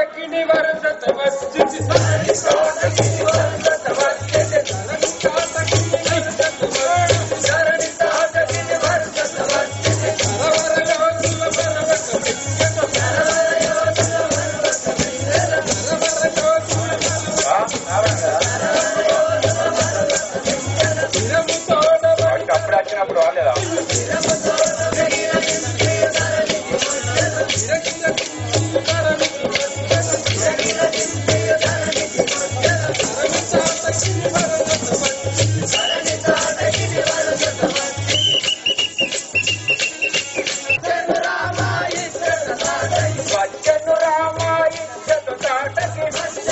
చాటకిని వరసత వచ్చింది ధరణి చాటకిని వరసత వచ్చింది ధరణి చాటకిని వరసత వచ్చింది ధరణి చాటకిని వరసత వచ్చింది పరవర యోధుల పరవక మిక్కట పరవర యోధుల పరవక మిక్కట పరవర యోధుల చిరము తోడ వాడికి అప్పుడు వచ్చినప్పుడు రాలేదా వచ్చను రామాయిచ్చటు తాటకి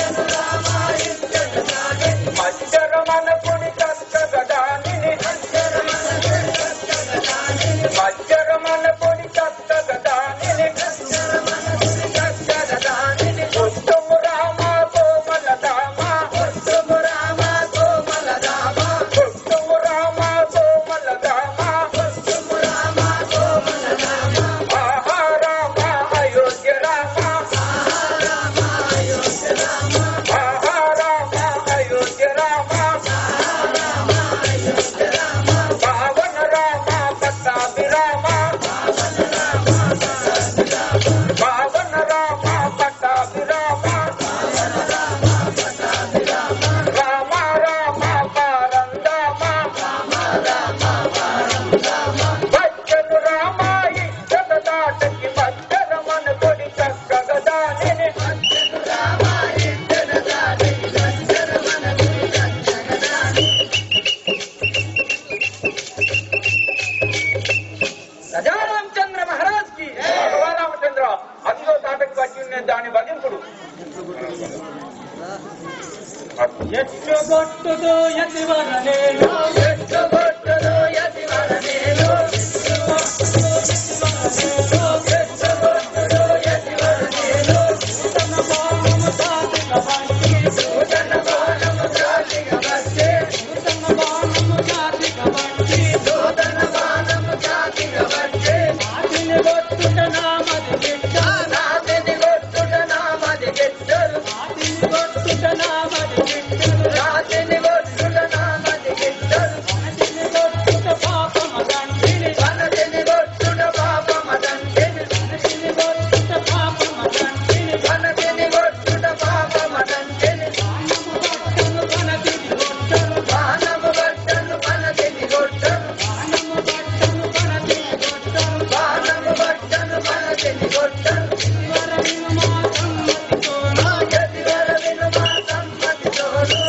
మధ్యరమనకుని చక్కగదానిని మధ్యరమనకుని చక్కగదానిని ఉత్తము రామ కోమల దామ ఉత్తము రామ కోమల దామ ఉత్తము రామ కోమల దామ ఉత్తము రామ కోమల దామ ఆహా రామ అయోధ్య రామ ఆహా రామ అయోధ్య రామ పావన రామ పట్టాభి రామ పావన రామ పట్టాభి రామ రామ రామ పారందామ భజను రామ ఇచ్చత దాటకి భద్రమన కొడి చక్కగదానిని రామచంద్ర మహారాజ్ కి రామచంద్ర అదిగో తాటకి వచ్చి ఉన్న దాని బలింపుడు ఎట్టుగొట్టుదో యతివరనేలు ఎట్టుగొట్టుదో యతివరనేలు, ఎట్టుగొట్టుదో యతివరనేలు, తన బాణము సాధిక బండి నూతన బాణము జాతిక వచ్చే, తన బాణము సాధిక బండి నూతన బాణము జాతిక వచ్చే, ఆదిని గొట్టుట నామది గిట్ట నాతిని కొట్టుట నామది గిట్టరు, ఆదిని గొట్టుట నామది గిట్టలు నాతిని కొట్టుట నామది గిట్టరు, ఆదిని గొట్టుట పాపమ దండిని వనతిని కొట్టుట పాపమ దండిని, ఆదిని గొట్టుట పాపమ దండిని వనతిని కొట్టుట పాపమ దండిని, బాణము బట్టను వనతిని గొట్టలు బాణము బట్టను వనతిని కొట్టరు, బాణము బట్టను వనతిని గొట్టలు బాణము బట్టను వనతిని కొట్టరు, వర విను మా సమ్మతితోన యతివర విను మా సమ్మతితోను.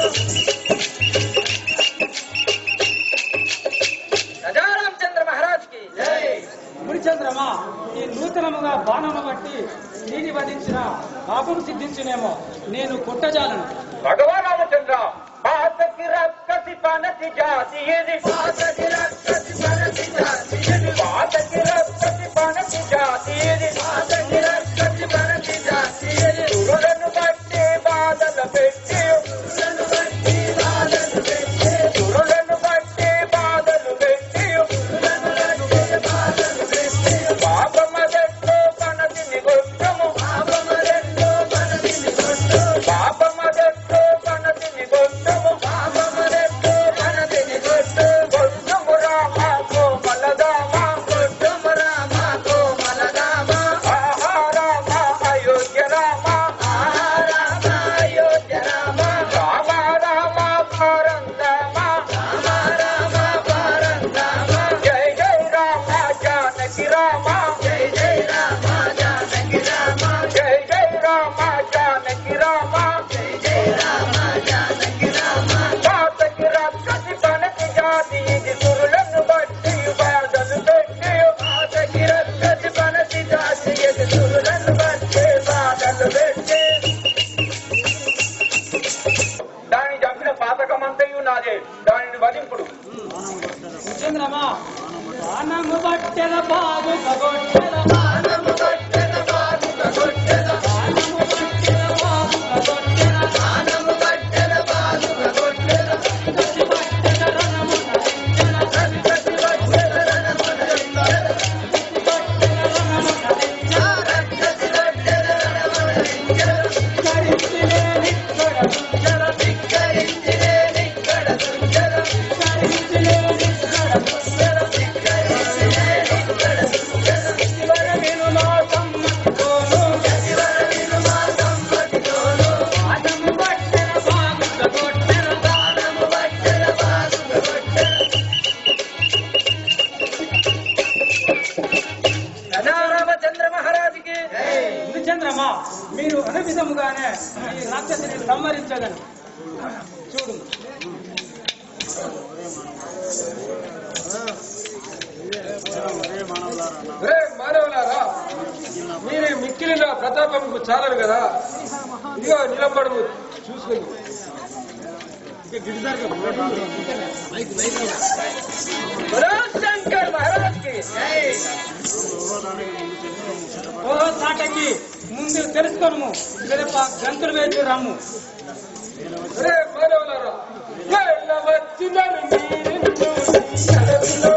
రాజారామచంద్ర మహారాజ్ కి మురిచంద్రమా ఈ నూతనముగా బాణము బట్టి స్త్రీని వధించిన పాపం సిద్ధించునేమో నేను కొట్టజాలను భగవాన్ రామచంద్ర పాతకి రక్కసి పనతి జాతి ఇది పాతకి రక్కసి పనతి జాతి ఇది పాతకి రక్కసి పనతి జాతి ఇది పాతకి రక్కసి పనతి జాతి ఇది దురులను బట్టి బాధలు పెట్టి దురులను బట్టి బాధలు పెట్టి దురులను బట్టి బాధలు పెట్టి దురులను బట్టి బాధలు పెట్టి పాపమదెట్లో పనతిని గొట్టము పాపమదెట్లో పనతిని గొట్టము పాపమదెట్లో పనతిని గొట్టము పాపమదెట్లో పనతిని గొట్టము గొట్టము రామ కోమలదామ గొట్టము రామ కోమలదామ ఆహా రామ అయోధ్య రామ ఆహా రామ అయోధ్య రామ రామ రామ పారందామ రామ రామ పారందామ జై జై రామ జానకి రామ జై జై రామ జానకి రామ జై జై రామ జానకి రామ జై జై రామ జానకి రామ పాతకి రక్కసి పనకి జాతి ఇది సురులను బట్టి బాధలు పెట్టి పాతకి రక్కసి పనకి జాతి ఇది సురులను బట్టి బాధలు పెట్టి దాన్ని చంపిన పాతకమంతయు నాదే దానిని వధింపుడు మురిచంద్రమా బాణము బట్టెల బాబు కగొట్టెల బాణము కొట్టెద బాబుక కొట్టెద బాణము బట్టెల బాబు కగొట్టెల బాణము కొట్టెద బాబుక కొట్టెద కసి బట్టెల రణము నరించెల కసి కసి వచ్చెద రణమున రించెద బట్టెల రణము నరించెల కసి వచ్చెద రణమున రించెద మునిచంద్రమా మీరు అనువిధముగానే ఈ రాక్షసిని సంహరించగలను చూడు రే మానవులారా మీరే మిక్కిలిన ప్రతాపంకు చాలరు కదా ఇదిగో నిలబడు చూసుకుంది శంకర్ మహారాజ్ కి ఓ సాటకి ముందు తెలుసుకోను పిదప గంతులు వేసి రమ్ము రే మానవులారా వెళ్ళవచ్చినను మీరిందు ఈ అడవిలో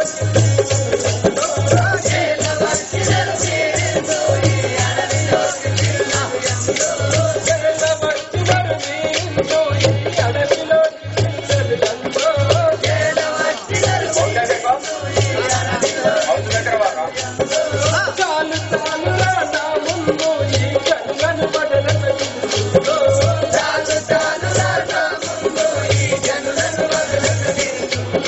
వెళ్ళవచ్చినను మీరిందు ఈ అడవిలో చిన్నదంతో. చాలు చాలు రా నా ముందు ఈ కనులను వదలకూడదు. చాలు చాలు రా నా ముందు ఈ కనులను వదలకూడదు.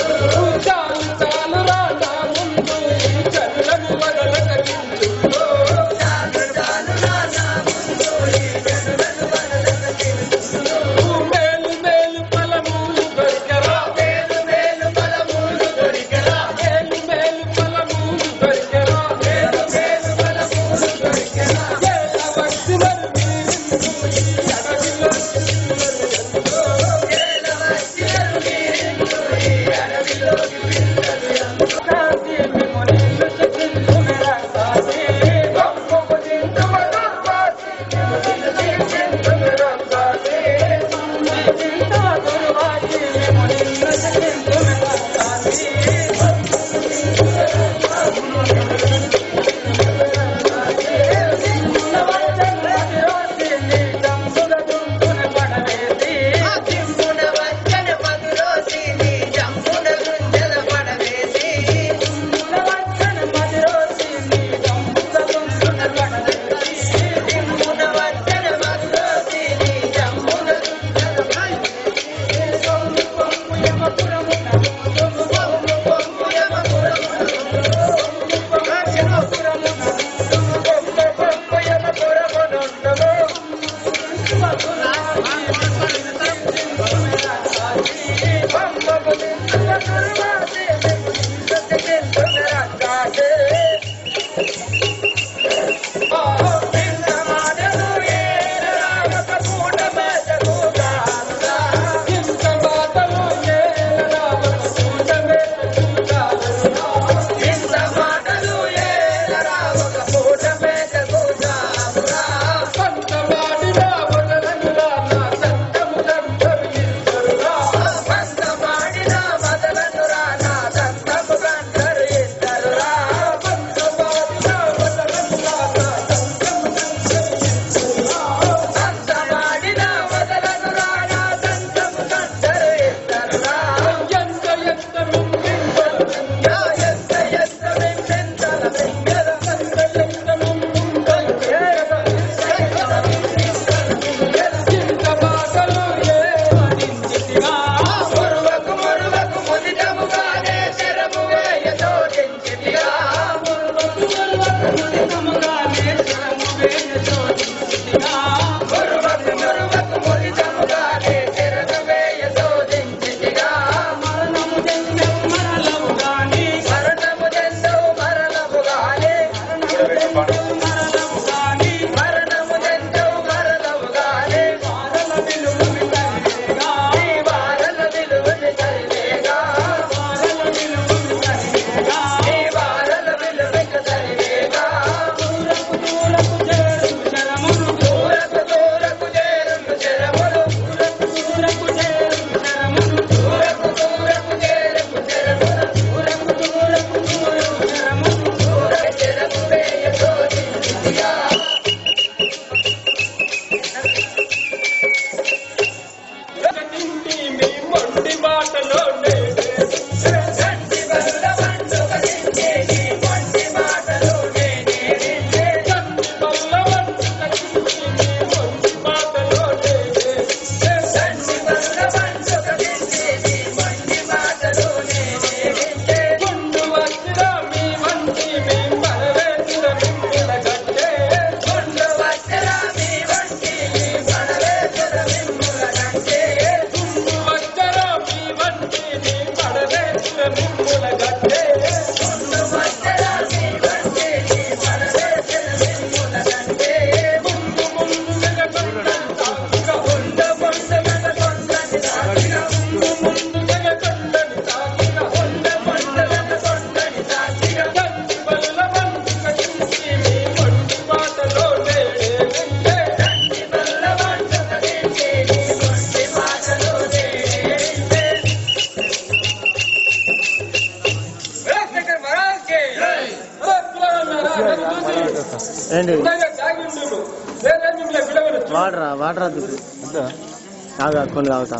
ఉండును వేరే మిమ్మల్ని పిలవనొచ్చు వాడరా వాడరా దుడ్డు కాగా కొన్ని తాగుతా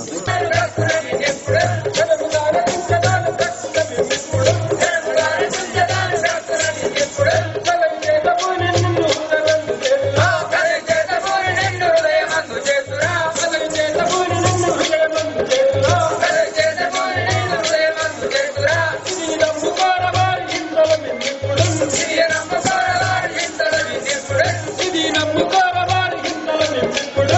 ఇది నమ్ముకోరవారి ఇంతల నింపుడు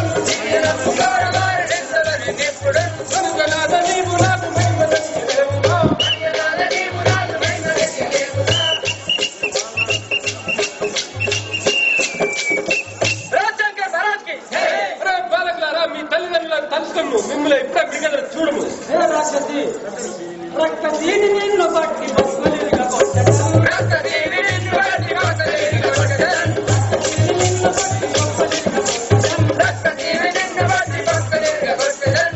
కనుకనాథ నీవు నాకు మహిమదనికి దేవుడా. రాజశంకర్ మహారాజ్ కి అరే బాలకులారా మీ తల్లిదండ్రులను తలుచుకును మిమ్మల్ని ఇప్పుడే మిగతా చూడము హే రాక్షసి రక్త దీని నిన్ను బట్టి బొమ్మలిగా కొట్టడం రాజదేవి నిన్ను బట్టి మాతలేని కొట్టడం. రాజదేవి నిన్ను బట్టి మాతలేని కొట్టడం.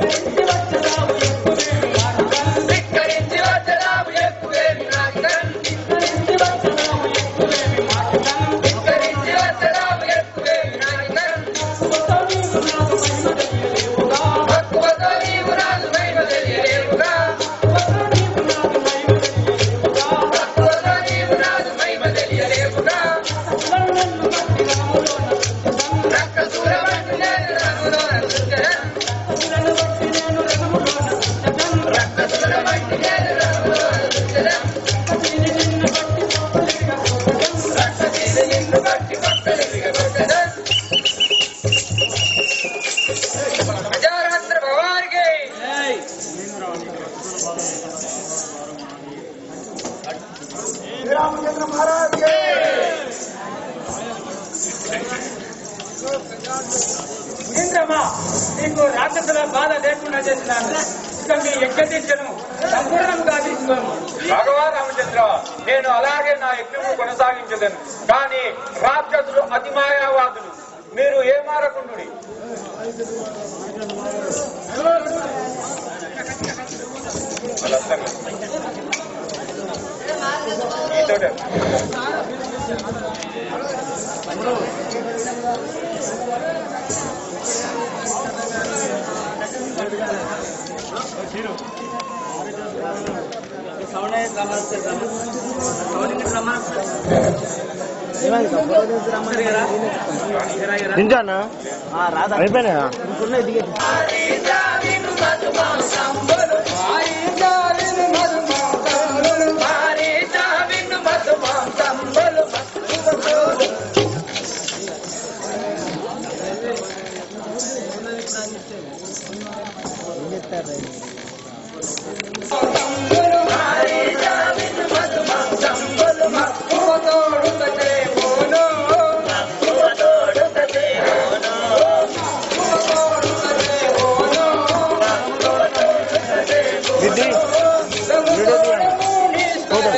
ధిక్కరించి వచ్చరావు ఎక్కువేమి నాటకం. ధిక్కరించి వచ్చరావు ఎక్కువేమి నాటకం. భక్తువతో నీవు నాదు మహిమ తెలియలేవుగా. భక్తువతో నీవు నాదు మహిమ తెలియలేవుగా. రక్తశూల వంటి నేను రంగులోన దృశ్యం. రక్తశూల వంటి నేను రంగులోన దృశ్యం. రక్తశీల నిన్ను బట్టి భక్తులు విగగొట్టడం. అజారాత్ర భవానికి ఇంద్రమా నీకు రాక్షసుల బాధ లేకుండా చేసినాను ఇక మీ యజ్ఞదీక్షను సంపూర్ణంగా తీసుకోను భగవాన్ రామచంద్ర నేను అలాగే నా యజ్ఞము కొనసాగించదను కానీ రాక్షసులు అతి మాయావాదులు మీరు ఏ మారకుండు తింటానా అయిపోయినా గిడ్డి వీడియో తీయండి ఫోటో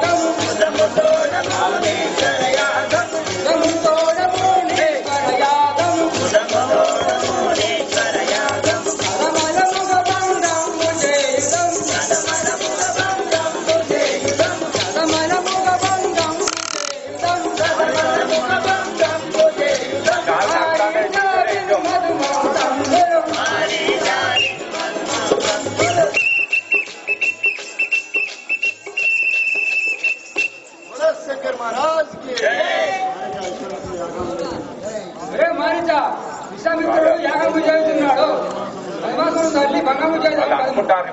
రే మారిత విశ్వామిత్రుడు యాగము చేస్తున్నాడు భగవంతుడు తల్లి భంగము వాళ్ళు చేయాలి అనుకుంటారు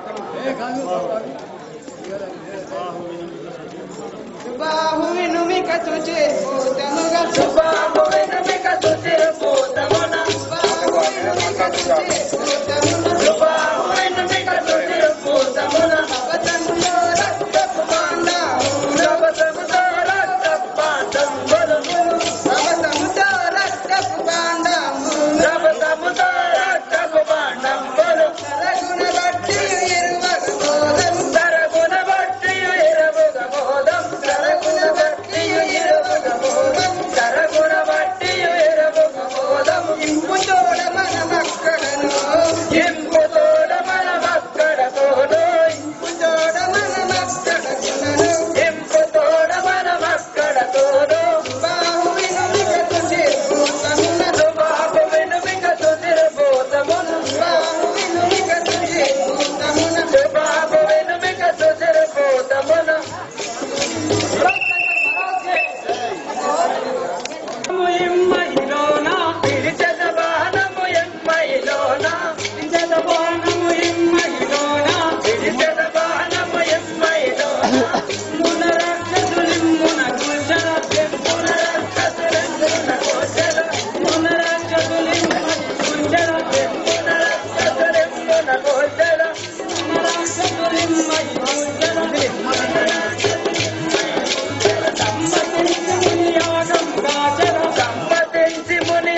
బాహువినుమిక తుచే పూతముగా బాబోయినమిక సుచిరపూతమున బాహువినుమిక తుచే పూతమున బాబోయినమిక సుచిరపూతమున అవతములో రక్తపు బాండమున రవసముతో రక్తపాతంబులు అవతముతో రక్తపు బాండమున రవసముతో రక్తపు బాండంబులు సరగుణ బట్టి ఇరువగ బోధం తరగున బట్టి ఇరవుగ బోధం సరగుణ బట్టి ఇరువగ బోధం తరగున బట్టి ఇరవుగ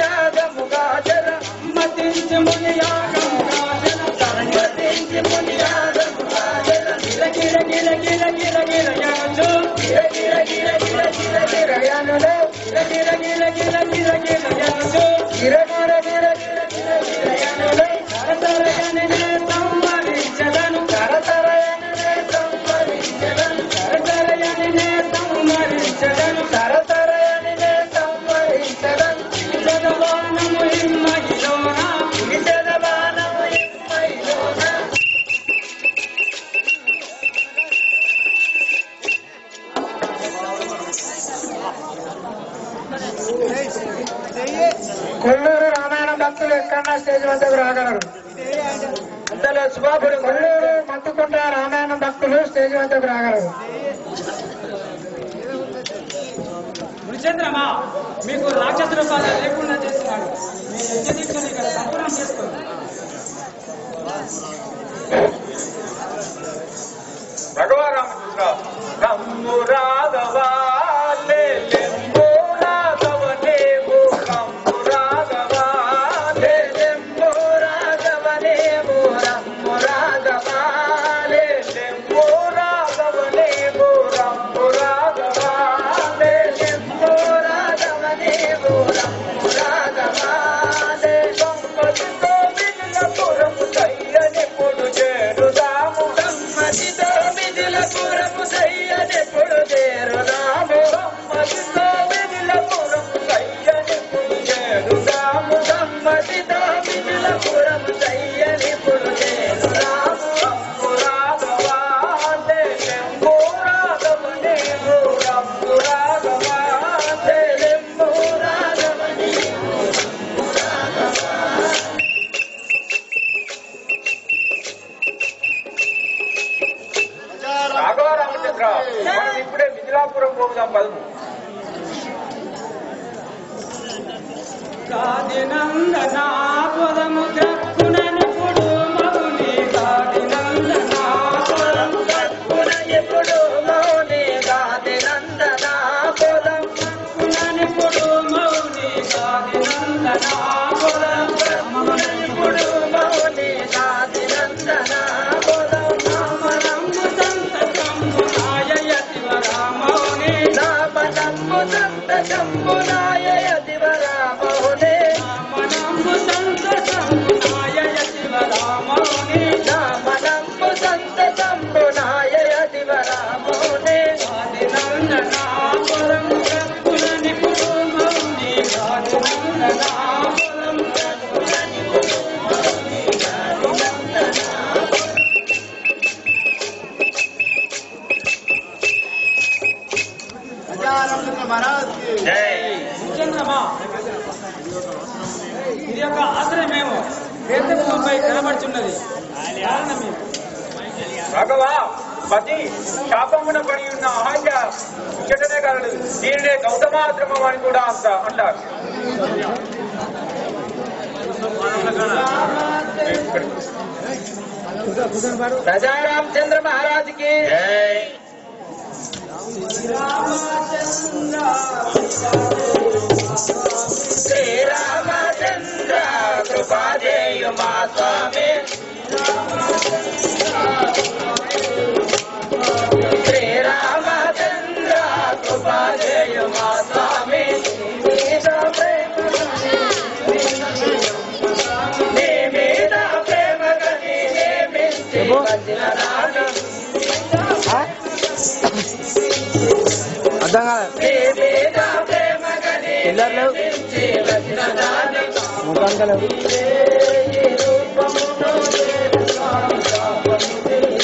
యాగముగా జర మతించి ముని యాగముగా జన సమ్మతించి ముని యాగముగా జర గిల గిల గిల గిల గిల గిల యనచు గిర గిర గిర గిర గిర గిర యనులు గిల గిల గిల గిల గిల గిల యనచు గిర గిర గిర గిర గిర గిర యనులు కరతరయనినే సంవరించదను కరతరయనులే సంవరించెదను కరతరయనినే సంవరించదను కరతరయనులే సంవరించెదను జగవానము ఇమ్మగిలోన విజన బాణము ఇమ్మైలోన కొల్లూరు రామాయణ భక్తులు ఎక్కడన్నా స్టేజ్ వద్దకు రాగలరు అంతలో శుభాపుడు కొల్లూరు మత్తుకుంట రామాయణ భక్తులు స్టేజ్ వద్దకు రాగలరు మునిచంద్రమా మీకు రాక్షసుల బాధ లేకుండా చేస్తున్నాడు మీ యజ్ఞదీక్షను ఇక్కడ సంపూర్ణం చేసుకోండి భగవాన్ రామకృష్ణ రమ్ము రాఘవా లెంబో రాఘవ దేవు రమ్ము రాఘవా లెంబో రాఘవనేమో రమ్ము రాఘవాలే లెంబో రాఘవ దేవు రమ్ము రాఘవా లెంబో రాఘవనేమో రమ్ము రాఘవాలే సంపతితో మిగిలిన పురము దయ్యని పొడు చేరుదాము సమ్మతితో మిదిల పురము సయ్యనెప్పుడు చేరుదాము సమ్మతితో మిగిలిన పురము దయ్యని పొడు చేరుదాము సమ్మతితో మిదిల పురము సయ్యనెప్పుడు చేరుదాము రమ్ము రాఘవా లెంబో రాఘవ దేవు రమ్ము రాఘవా లెంబో రాఘవనేమో రాఘవ రామచంద్ర మనం ఇప్పుడే మిథిలాపురం పోదాం పదము కాదినందనా పొదము గ్రక్కుననిపుడు మౌని కాదినందనా పొదము పున ఎప్పుడు మౌనే గాది నందనా పొలం గ్రక్కుననిపుడు మౌని కాదినందనా పొదం ఇప్పుడు మౌనే గాది నందనా పొలం మనము సంతతంబు నాయయతివరా మౌని నామనమ్ము సంత శంభునాయ దివరా మౌనే మనము సంతతంబు నాయయతివరా మౌని నామనమ్ము సంత శంభునాయ దివరా మౌనే కాదినందనా పొదం గ్రక్కుననిపుడు మౌని కాదినందనా పొదం ముఖ్యంగా ఇది యొక్క ఆశ్రయమేమో వేదభూమిపై కనబడుచున్నది కారణమేమో రాఘవ పతి శాపమున పడి ఉన్న ఆజ్ఞ ఇచ్చటనే కాదు దీనినే గౌతమాశ్రమం అని కూడా అంట అంటారు ప్రజా రామచంద్ర మహారాజ్ కి శ్రీరామచంద్ర కృపాదేయు మా స్వామి శ్రీరామచంద్ర కృపాదేయు మా స్వామి మీద ప్రేమ నీ మీద ప్రేమ కని నియమించి వచ్చిన నాడు అర్థం కాదు నీ మీద ప్రేమ కని చిల్లర లేవు నియమించి వచ్చిన నాడు ముఖానికి లేవు ఈ రూపమును చేరు స్వామి